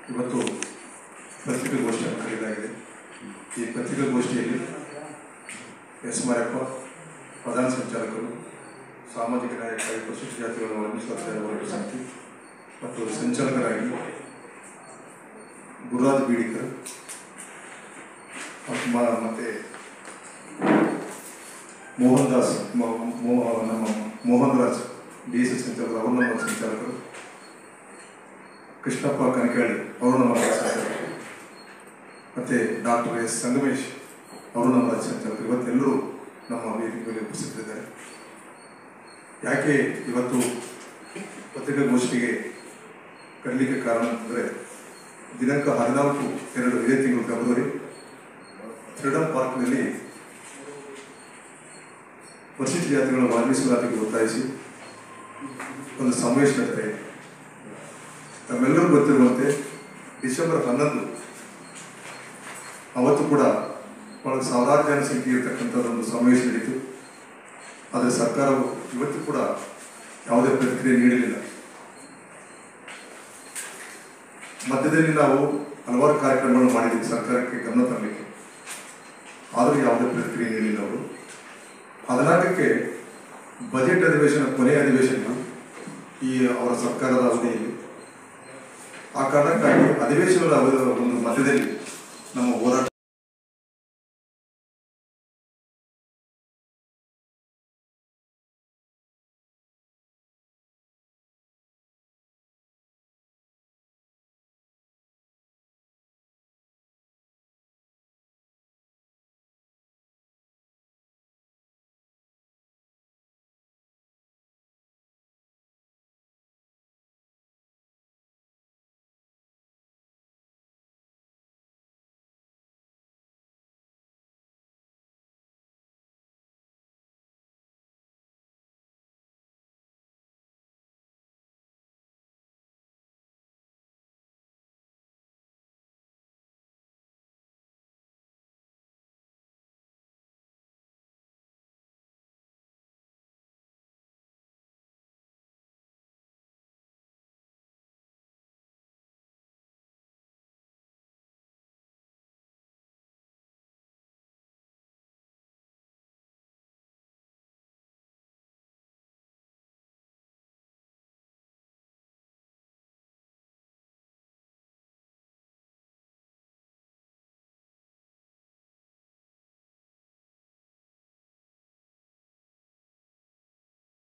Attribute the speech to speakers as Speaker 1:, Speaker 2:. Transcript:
Speaker 1: ಇವತ್ತು ಪತ್ರಿಕಾಗೋಷ್ಠಿಯನ್ನು ಕರೆಯಲಾಗಿದೆ ಈ ಪತ್ರಿಕಾಗೋಷ್ಠಿಯಲ್ಲಿ ಎಸ್ ಮಾರಪ್ಪ ಪ್ರಧಾನ ಸಂಚಾಲಕರು ಸಾಮಾಜಿಕ ನ್ಯಾಯ ಕಾಯ್ದೆ ಪರಿಶಿಷ್ಟ ಜಾತಿಗಳ ಮೀಸಲಾತಿ ವರ್ಗ ಸಮಿತಿ ಮತ್ತು ಸಂಚಾಲಕರಾಗಿ ಗುರುರಾಜ್ ಬೀಡಿಕರ್ ಮತ್ತು ಮ- ಮತ್ತೆ ಮೋಹನ್ ದಾಸ್ ಮೊ- ಮೊ- ನಮ್ಮ Mohan Raj D S S ಸಂಚಾಲಕರು ಅವರು ನಮ್ಮ ಸಂಚಾಲಕರು ಕೃಷ್ಣಪ್ಪ ಕನಕಾಳಿ ಅವರು ನಮ್ಮ ರಾಜ್ಯ ಸಂಚಾಲಕರು ಮತ್ತು ಡಾಕ್ಟರ್ ಎಸ್ ಸಂಗಮೇಶ್ ಅವರು ನಮ್ಮ ರಾಜ್ಯ ಸಂಚಾಲಕರು ಇವತ್ತೆಲ್ಲರೂ ನಮ್ಮ ವೇದಿಕೆ ಮೇಲೆ ಉಪಸ್ಥಿತರಿದ್ದಾರೆ ಯಾಕೆ ಇವತ್ತು ಪತ್ರಿಕಾಗೋಷ್ಠಿಗೆ ಕರೀಲಿಕ್ಕೆ ಕಾರಣ ಅಂದರೆ ದಿನಾಂಕ ಹದಿನಾಲ್ಕು ಎರಡು ಇದೇ ತಿಂಗಳು ಫೆಬ್ರವರಿ ಫ್ರೀಡಂ ಪಾರ್ಕ್ನಲ್ಲಿ ಪರಿಶಿಷ್ಟ ಜಾತಿಗಳ ಮೀಸಲಾತಿಗೆ ಒತ್ತಾಯಿಸಿ ಒಂದು ಸಮಾವೇಶ ನಡೆದಿದೆ ತಮ್ಮೆಲ್ಲರೂ ಗೊತ್ತಿರುವಂತೆ ಡಿಸೆಂಬರ್ ಹನ್ನೊಂದು ಅವತ್ತು ಕೂಡ ಬಹಳ ಸಾವಿರಾರು ಜನ ಸಂಖ್ಯೆ ಇರತಕ್ಕಂಥ ಒಂದು ಸಮಾವೇಶ ನಡೀತು ಆದರೆ ಸರ್ಕಾರವು ಇವತ್ತು ಕೂಡ ಯಾವುದೇ ಪ್ರತಿಕ್ರಿಯೆ ನೀಡಲಿಲ್ಲ ಮಧ್ಯದಲ್ಲಿ ನಾವು ಹಲವಾರು ಕಾರ್ಯಕ್ರಮಗಳನ್ನು ಮಾಡಿದ್ದೀವಿ ಸರ್ಕಾರಕ್ಕೆ ಗಮನ ತರಲಿಕ್ಕೆ ಆದರೂ ಯಾವುದೇ ಪ್ರತಿಕ್ರಿಯೆ ನೀಡಲಿಲ್ಲ ಅವರು ಹದಿನಾಲ್ಕಕ್ಕೆ ಬಜೆಟ್ ಅಧಿವೇಶನ ಕೊನೆಯ ಅಧಿವೇಶನ ಈ ಅವರ ಸರ್ಕಾರದ ಅವಧಿಯಲ್ಲಿ ಆ ಕಾರಣಕ್ಕಾಗಿ ಅಧಿವೇಶನದ ಅವಧಿ- ಒಂದು ಮಧ್ಯದಲ್ಲಿ ನಮ್ಮ ಹೋರಾಟ